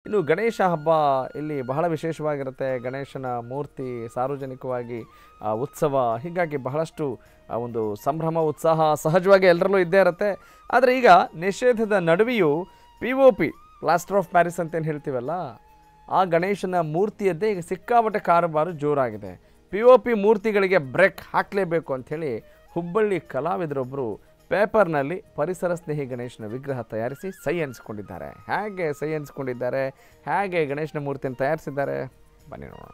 ಇನ್ನು ಗಣೇಶ ಹಬ್ಬ ಇಲ್ಲಿ ಬಹಳ ವಿಶೇಷವಾಗಿರುತ್ತೆ ಗಣೇಶನ ಮೂರ್ತಿ ಸಾರ್ವಜನಿಕವಾಗಿ ಆ, ಉತ್ಸವ ಹೀಗಾಗಿ ಬಹಳಷ್ಟು ಆ, ಒಂದು ಸಂಭ್ರಮ ಉತ್ಸಾಹ ಸಹಜವಾಗಿ ಎಲ್ಲರಲ್ಲೂ ಇದ್ದೇ ಇರುತ್ತೆ ಆದರೆ ಈಗ ನಿಷೇಧದ ನಡುವೆಯೂ P O P plaster of Paris ಅಂತೇನು ಹೇಳ್ತೀವಲ್ಲ ಆ ಗಣೇಶನ ಮೂರ್ತಿಯದ್ದೇ ಈಗ ಸಿಕ್ಕಾಪಟ್ಟೆ ಕಾರುಬಾರು ಜೋರಾಗಿದೆ ಪಿ ಒ ಪಿ ಮೂರ್ತಿಗಳಿಗೆ ಬ್ರೇಕ್ ಹಾಕಲೇಬೇಕು ಅಂಥೇಳಿ ಹುಬ್ಬಳ್ಳಿ ಕಲಾವಿದರೊಬ್ಬರು ಪೇಪರ್ನಲ್ಲಿ ಪರಿಸರ ಸ್ನೇಹಿ ಗಣೇಶನ ವಿಗ್ರಹ ತಯಾರಿಸಿ ಸೈ ಅನಿಸ್ಕೊಂಡಿದ್ದಾರೆ ಹೇಗೆ ಸೈ ಅನಿಸ್ಕೊಂಡಿದ್ದಾರೆ ಹೇಗೆ ಗಣೇಶನ ಮೂರ್ತಿಯನ್ನು ತಯಾರಿಸಿದ್ದಾರೆ ಬನ್ನಿ ನೋಡೋಣ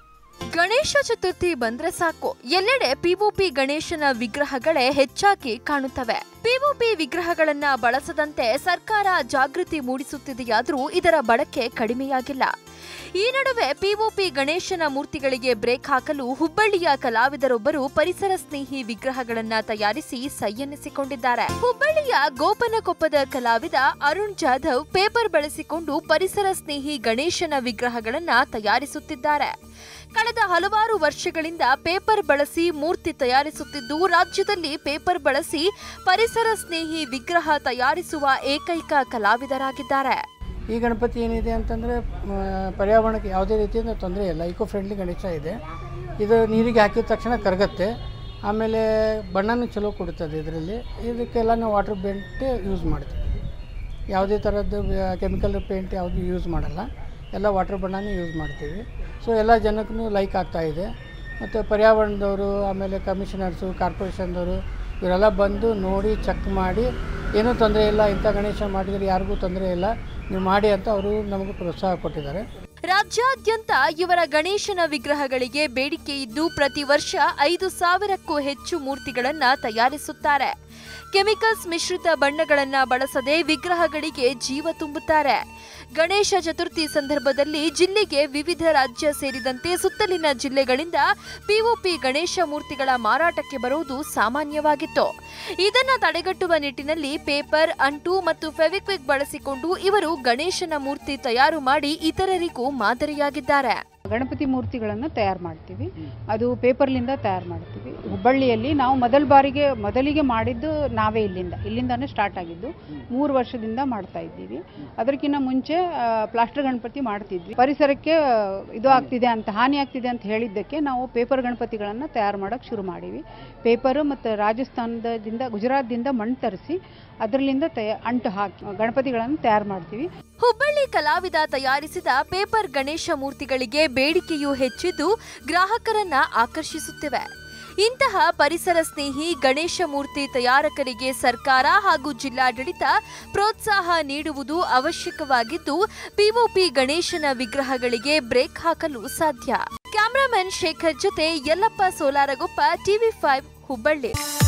ಗಣೇಶ ಚತುರ್ಥಿ ಬಂದ್ರೆ ಸಾಕು ಎಲ್ಲೆಡೆ ಪಿಒಪಿ ಗಣೇಶನ ವಿಗ್ರಹಗಳೇ ಹೆಚ್ಚಾಗಿ ಕಾಣುತ್ತವೆ ಪಿಒಪಿ ವಿಗ್ರಹಗಳನ್ನ ಬಳಸದಂತೆ ಸರ್ಕಾರ ಜಾಗೃತಿ ಮೂಡಿಸುತ್ತಿದೆಯಾದರೂ ಇದರ ಬಳಕೆ ಕಡಿಮೆಯಾಗಿಲ್ಲ ಈ ನಡುವೆ ಪಿಒಪಿ ಗಣೇಶನ ಮೂರ್ತಿಗಳಿಗೆ ಬ್ರೇಕ್ ಹಾಕಲು ಹುಬ್ಬಳ್ಳಿಯ ಕಲಾವಿದರೊಬ್ಬರು ಪರಿಸರ ಸ್ನೇಹಿ ವಿಗ್ರಹಗಳನ್ನ ತಯಾರಿಸಿ ಸೈಯೆನ್ನಿಸಿಕೊಂಡಿದ್ದಾರೆ ಹುಬ್ಬಳ್ಳಿಯ ಗೋಪನಕೊಪ್ಪದ ಕಲಾವಿದ ಅರುಣ್ ಜಾಧವ್ ಪೇಪರ್ ಬಳಸಿಕೊಂಡು ಪರಿಸರ ಸ್ನೇಹಿ ಗಣೇಶನ ವಿಗ್ರಹಗಳನ್ನ ತಯಾರಿಸುತ್ತಿದ್ದಾರೆ ಕಳೆದ ಹಲವಾರು ವರ್ಷಗಳಿಂದ ಪೇಪರ್ ಬಳಸಿ ಮೂರ್ತಿ ತಯಾರಿಸುತ್ತಿದ್ದು ರಾಜ್ಯದಲ್ಲಿ ಪೇಪರ್ ಬಳಸಿ ಪರಿಸರ ಸ್ನೇಹಿ ವಿಗ್ರಹ ತಯಾರಿಸುವ ಏಕೈಕ ಕಲಾವಿದರಾಗಿದ್ದಾರೆ ಈ ಗಣಪತಿ ಏನಿದೆ ಅಂತಂದರೆ ಪರ್ಯಾವರಣಕ್ಕೆ ಯಾವುದೇ ರೀತಿಯಿಂದ ತೊಂದರೆ ಇಲ್ಲ ಇಕೋ ಫ್ರೆಂಡ್ಲಿ ಗಣೇಶ ಇದೆ ಇದು ನೀರಿಗೆ ಹಾಕಿದ ತಕ್ಷಣ ಕರಗತ್ತೆ ಆಮೇಲೆ ಬಣ್ಣನೂ ಚಲೋ ಕೊಡುತ್ತದೆ ಇದರಲ್ಲಿ ಇದಕ್ಕೆಲ್ಲ ನಾವು ವಾಟರ್ ಪೇಂಟ್ ಯೂಸ್ ಮಾಡ್ತೀವಿ ಯಾವುದೇ ಥರದ್ದು ಕೆಮಿಕಲ್ ಪೇಂಟ್ ಯಾವುದು ಯೂಸ್ ಮಾಡಲ್ಲ ಎಲ್ಲ ವಾಟರ್ ಬಣ್ಣನೇ ಯೂಸ್ ಮಾಡ್ತೀವಿ ಸೊ ಎಲ್ಲ ಜನಕ್ಕೂ ಲೈಕ್ ಆಗ್ತಾ ಇದೆ ಮತ್ತು ಪರ್ಯಾವರಣದವರು ಆಮೇಲೆ ಕಮಿಷನರ್ಸು ಕಾರ್ಪೊರೇಷನ್ದವರು ಇವರೆಲ್ಲ ಬಂದು ನೋಡಿ ಚೆಕ್ ಮಾಡಿ ಏನೂ ತೊಂದರೆ ಇಲ್ಲ ಇಂಥ ಗಣೇಶ ಮಾಡಿದರೆ ಯಾರಿಗೂ ತೊಂದರೆ ಇಲ್ಲ ನೀವು ಮಾಡಿ ಅಂತ ಅವರು ನಮಗೆ ಪ್ರೋತ್ಸಾಹ ಕೊಟ್ಟಿದ್ದಾರೆ ರಾಜ್ಯಾದ್ಯಂತ ಇವರ ಗಣೇಶನ ವಿಗ್ರಹಗಳಿಗೆ ಬೇಡಿಕೆ ಇದ್ದು ಪ್ರತಿ ವರ್ಷ ಐದು ಸಾವಿರಕ್ಕೂ ಹೆಚ್ಚು ಮೂರ್ತಿಗಳನ್ನ ತಯಾರಿಸುತ್ತಾರೆ ಕೆಮಿಕಲ್ಸ್ ಮಿಶ್ರಿತ ಬಣ್ಣಗಳನ್ನ ಬಳಸದೆ ವಿಗ್ರಹಗಳಿಗೆ ಜೀವ ತುಂಬುತ್ತಾರೆ ಗಣೇಶ ಚತುರ್ಥಿ ಸಂದರ್ಭದಲ್ಲಿ ಜಿಲ್ಲೆಗೆ ವಿವಿಧ ರಾಜ್ಯ ಸೇರಿದಂತೆ ಸುತ್ತಲಿನ ಜಿಲ್ಲೆಗಳಿಂದ ಪಿಒಪಿ ಗಣೇಶ ಮೂರ್ತಿಗಳ ಮಾರಾಟಕ್ಕೆ ಬರುವುದು ಸಾಮಾನ್ಯವಾಗಿತ್ತು ಇದನ್ನ ತಡೆಗಟ್ಟುವ ನಿಟ್ಟಿನಲ್ಲಿ ಪೇಪರ್ ಅಂಟು ಮತ್ತು ಫೆವಿಕ್ವಿಕ್ ಬಳಸಿಕೊಂಡು ಇವರು ಗಣೇಶನ ಮೂರ್ತಿ ತಯಾರು ಮಾಡಿ ಇತರರಿಗೂ ಮಾದರಿಯಾಗಿದ್ದಾರೆ ಗಣಪತಿ ಮೂರ್ತಿಗಳನ್ನು ತಯಾರು ಮಾಡ್ತೀವಿ ಅದು ಪೇಪರ್ಲಿಂದ ತಯಾರು ಮಾಡ್ತೀವಿ ಹುಬ್ಬಳ್ಳಿಯಲ್ಲಿ ನಾವು ಮೊದಲ ಬಾರಿಗೆ ಮೊದಲಿಗೆ ಮಾಡಿದ್ದು ನಾವೇ ಇಲ್ಲಿಂದ ಇಲ್ಲಿಂದಾನೇ ಸ್ಟಾರ್ಟ್ ಆಗಿದ್ದು ಮೂರು ವರ್ಷದಿಂದ ಮಾಡ್ತಾ ಇದ್ದೀವಿ ಅದಕ್ಕಿಂತ ಮುಂಚೆ ಆ, ಪ್ಲಾಸ್ಟರ್ ಗಣಪತಿ ಮಾಡ್ತಿದ್ವಿ ಪರಿಸರಕ್ಕೆ ಆ, ಇದು ಆಗ್ತಿದೆ ಅಂತ ಹಾನಿ ಆಗ್ತಿದೆ ಅಂತ ಹೇಳಿದ್ದಕ್ಕೆ ನಾವು ಪೇಪರ್ ಗಣಪತಿಗಳನ್ನು ತಯಾರು ಮಾಡೋಕ್ಕೆ ಶುರು ಮಾಡೀವಿ ಪೇಪರು ಮತ್ತು ರಾಜಸ್ಥಾನದಿಂದ ಗುಜರಾತ್ದಿಂದ ಮಣ್ಣು ತರಿಸಿ ಅದರಲ್ಲಿಂದ ತಯ ಅಂಟು ಹಾಕಿ ಗಣಪತಿಗಳನ್ನು ತಯಾರು ಮಾಡ್ತೀವಿ ಹುಬ್ಬಳ್ಳಿ ಕಲಾವಿದ ತಯಾರಿಸಿದ ಪೇಪರ್ ಗಣೇಶ ಮೂರ್ತಿಗಳಿಗೆ ಬೇಡಿಕೆಯೂ ಹೆಚ್ಚಿದ್ದು ಗ್ರಾಹಕರನ್ನ ಆಕರ್ಷಿಸುತ್ತಿವೆ ಇಂತಹ ಪರಿಸರ ಸ್ನೇಹಿ ಗಣೇಶ ಮೂರ್ತಿ ತಯಾರಕರಿಗೆ ಸರ್ಕಾರ ಹಾಗೂ ಜಿಲ್ಲಾಡಳಿತ ಪ್ರೋತ್ಸಾಹ ನೀಡುವುದು ಅವಶ್ಯಕವಾಗಿದ್ದು ಪಿಒಪಿ ಗಣೇಶನ ವಿಗ್ರಹಗಳಿಗೆ ಬ್ರೇಕ್ ಹಾಕಲು ಸಾಧ್ಯ ಕ್ಯಾಮರಾಮನ್ ಶೇಖರ್ ಜೊತೆ ಯಲ್ಲಪ್ಪ ಸೋಲಾರಗೊಪ್ಪ ಟಿವಿ ಫೈವ್ ಹುಬ್ಬಳ್ಳಿ